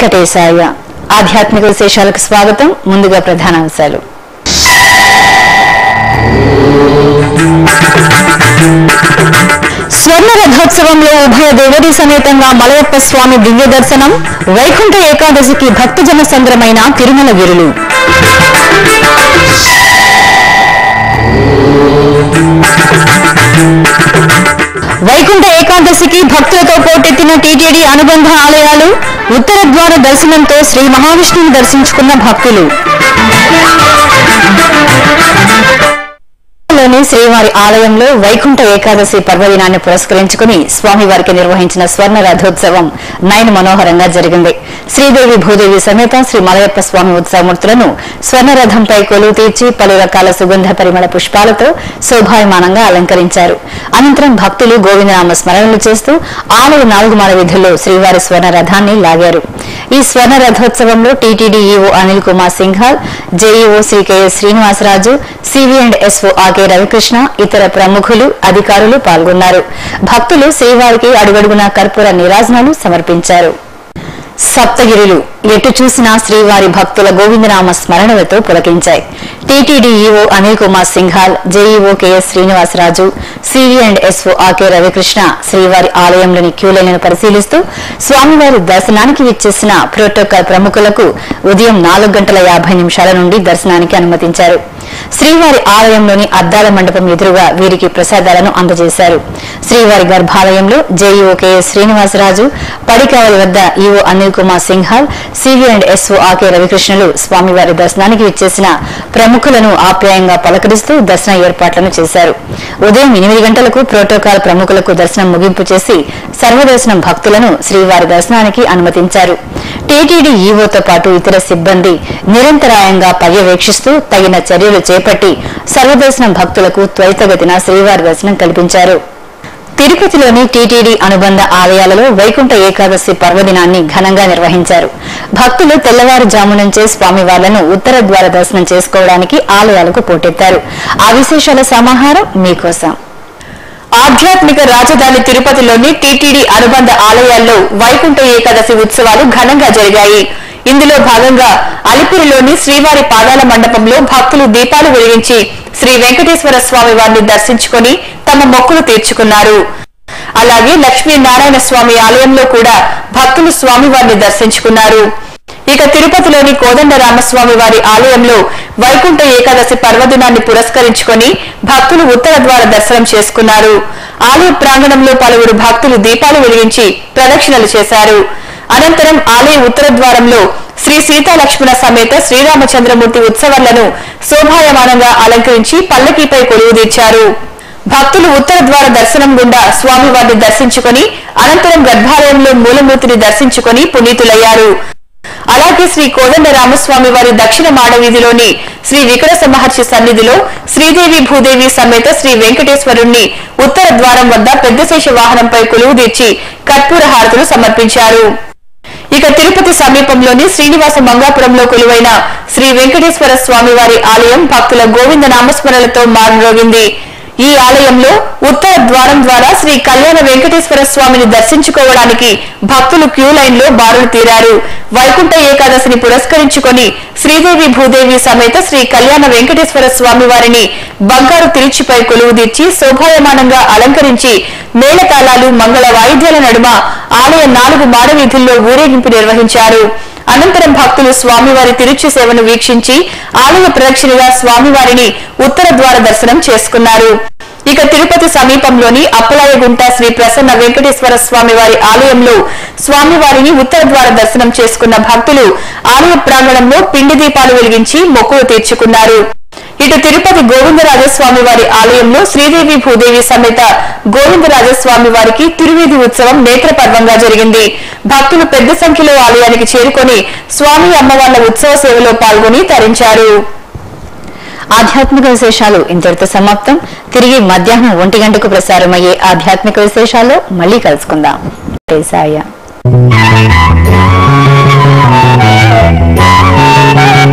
వెంకటేశాయ ఆధ్యాత్మిక విశేషాలకు స్వాగతం ముందుగా ప్రధానాంశాలు స్వర్ణ రథోత్సవంలో ఉభయ దేవరీ సమేతంగా మలయప్ప స్వామి దివ్య దర్శనం వైకుంఠ ఏకాదశికి భక్తజన సంద్రమైన తిరుమల గిరులు వైకుంఠ ఏకాదశికి భక్తులతో పోటెత్తిన టీటీడీ అనుబంధ ఆలయాలు ఉత్తర ద్వార దర్శనంతో శ్రీ మహావిష్ణువుని దర్శించుకున్న భక్తులు లోని శ్రీవారి ఆలయంలో వైకుంఠ ఏకాదశి పర్వదినాన్ని పురస్కరించుకుని స్వామివారికి నిర్వహించిన స్వర్ణ రథోత్సవం నయన మనోహరంగా జరిగింది శ్రీదేవి భూదేవి సమేత శ్రీ మలయప్ప స్వామి ఉత్సవమూర్తులను స్వర్ణ రథంపై కొలువు తీర్చి పలు రకాల సుగంధ పరిమళ పుష్పాలతో శోభాయమానంగా అలంకరించారు అనంతరం భక్తులు గోవిందనామ స్మరణలు చేస్తూ ఆలయ నాలుగు మాల వీధుల్లో శ్రీవారి స్వర్ణ రథాన్ని లాగారు ఈ స్వర్ణ రథోత్సవంలో TTD EO Anil Kumar Singhal JEO Sri KS Srinivasaraju CV and SO Aake Ravikrishna ఇతర ప్రముఖులు అధికారులు పాల్గొన్నారు భక్తులు శ్రీవారికి అడుగడుగునా కర్పూర నీరాజనాలు సమర్పించారు సప్తగిరులు ఎటు చూసినా శ్రీవారి భక్తుల గోవిందనామ స్మరణలతో పులకించాయి TTD EO Anil Kumar Singhal JEO KS Srinivasaraju CV and SO Aake Ravikrishna శ్రీవారి ఆలయంలోని క్యూలైన్లను పరిశీలిస్తూ స్వామివారి దర్శనానికి విచ్చేసిన ప్రోటోకాల్ ప్రముఖులకు ఉదయం నాలుగు గంటల యాభై నిమిషాల నుండి దర్శనానికి అనుమతించారు శ్రీవారి ఆలయంలోని అద్దాల మండపం ఎదురుగా వీరికి ప్రసాదాలను అందజేశారు శ్రీవారి గర్భాలయంలో జేఈఓ కెఎస్ శ్రీనివాసరాజు పడికావలి వద్ద EO Anil Kumar Singhal CV and SO Aake రవికృష్ణులు స్వామివారి దర్శనానికి విచ్చేసిన ప్రముఖులను ఆప్యాయంగా పలకరిస్తూ దర్శన ఏర్పాట్లను చేశారు ఉదయం ఎనిమిది గంటలకు ప్రోటోకాల్ ప్రముఖులకు దర్శనం ముగింపు చేసి సర్వదర్శనం భక్తులను శ్రీవారి దర్శనానికి అనుమతించారు టీటీడీ ఈవోతో పాటు ఇతర సిబ్బంది నిరంతరాయంగా పర్యవేక్షిస్తూ తగిన చర్యలు చేపట్టి సర్వదర్శనం భక్తులకు త్వరితగతిన శ్రీవారి దర్శనం కల్పించారు తిరుపతిలోని టీటీడీ అనుబంధ ఆలయాలలో వైకుంఠ ఏకాదశి పర్వదినాన్ని ఘనంగా నిర్వహించారు భక్తులు తెల్లవారుజాము నుంచే స్వామివార్లను ఉత్తర ద్వార దర్శనం చేసుకోవడానికి ఆలయాలకు పోటెత్తారు ఆ విశేషాల సమాహారం మీకోసం ఆధ్యాత్మిక రాజధాని తిరుపతిలోని టీటీడీ అనుబంధ ఆలయాల్లో వైకుంఠ ఏకాదశి ఉత్సవాలు ఘనంగా జరిగాయి ఇందులో భాగంగా అలిపిరిలోని శ్రీవారి పాదాల మండపంలో భక్తులు దీపాలు వెలిగించి శ్రీ వెంకటేశ్వర స్వామి వారిని దర్శించుకుని తమ మొక్కులు తీర్చుకున్నారు అలాగే లక్ష్మీనారాయణ స్వామి ఆలయంలో కూడా భక్తులు స్వామివారిని దర్శించుకున్నారు ఇక తిరుపతిలోని కోదండరామస్వామి వారి ఆలయంలో వైకుంఠ ఏకాదశి పర్వదినాన్ని పురస్కరించుకొని భక్తులు ఉత్తర ద్వార దర్శనం చేసుకున్నారు ఆలయ ప్రాంగణంలో పలువురు భక్తులు దీపాలు వెలిగించి ప్రదక్షిణలు చేశారు అనంతరం ఆలయ ఉత్తర ద్వారంలో శ్రీ సీతాలక్ష్మణ సమేత శ్రీరామచంద్రమూర్తి ఉత్సవాలను శోభాయమానంగా అలంకరించి పల్లకీపై కొలువుదీర్చారు భక్తులు ఉత్తర ద్వార దర్శనం గుండా స్వామివారిని దర్శించుకొని అనంతరం గర్భాలయంలో మూలమూర్తిని దర్శించుకొని పునీతులయ్యారు అలాగే శ్రీ కోదండ రామస్వామి వారి దక్షిణ మాడవీధిలోని శ్రీ వికటస మహర్షి సన్నిధిలో శ్రీదేవి భూదేవి సమేత శ్రీ వెంకటేశ్వరుణ్ణి ఉత్తర ద్వారం వద్ద పెద్దశేష వాహనంపై కొలువుదీర్చి కర్పూర హారతులు సమర్పించారు ఇక తిరుపతి సమీపంలోని శ్రీనివాస మంగాపురంలో కొలువైన శ్రీ వెంకటేశ్వర స్వామి వారి ఆలయం భక్తుల గోవింద నామస్మరణలతో మారుమోగింది ఈ ఆలయంలో ఉత్తర ద్వారం ద్వారా శ్రీ కళ్యాణ వెంకటేశ్వర స్వామిని దర్శించుకోవడానికి భక్తులు క్యూ లైన్ లో బారులు తీరారు వైకుంఠ ఏకాదశిని పురస్కరించుకొని శ్రీదేవి భూదేవి సమేత శ్రీ కళ్యాణ వెంకటేశ్వర స్వామి వారిని బంగారు తిరుచిపై కొలువుదీర్చి శోభాయమానంగా అలంకరించి మేళతాళాలు మంగళ వాయిద్యాల నడుమ ఆలయ నాలుగు మాడవీధుల్లో ఊరేగింపు నిర్వహించారు అనంతరం భక్తులు స్వామివారి తిరుచి సేవను వీక్షించి ఆలయ ప్రదక్షిణగా స్వామివారిని ఉత్తర ద్వార దర్శనం చేసుకున్నారు ఇక తిరుపతి సమీపంలోని అప్పలాయగుంట శ్రీ ప్రసన్న వెంకటేశ్వర స్వామి వారి ఆలయంలో స్వామివారిని ఉత్తర ద్వార దర్శనం చేసుకున్న భక్తులు ఆలయ ప్రాంగణంలో పిండి దీపాలు వెలిగించి మొక్కులు తీర్చుకున్నారు ఇటు తిరుపతి గోవిందరాజస్వామి వారి ఆలయంలో శ్రీదేవి భూదేవి సమేత గోవిందరాజస్వామి వారికి తిరువీధి ఉత్సవం నేత్రపర్వంగా జరిగింది భక్తులు పెద్ద సంఖ్యలో ఆలయానికి చేరుకొని స్వామి అమ్మవార్ల ఉత్సవ సేవలో పాల్గొని తరించారు ఆధ్యాత్మిక విశేషాలు ఇంతటితో సమాప్తం తిరిగి మధ్యాహ్నం ఒంటి గంటకు ప్రసారమయ్యే ఆధ్యాత్మిక విశేషాల్లో మళ్ళీ కలుసుకుందాం సాయ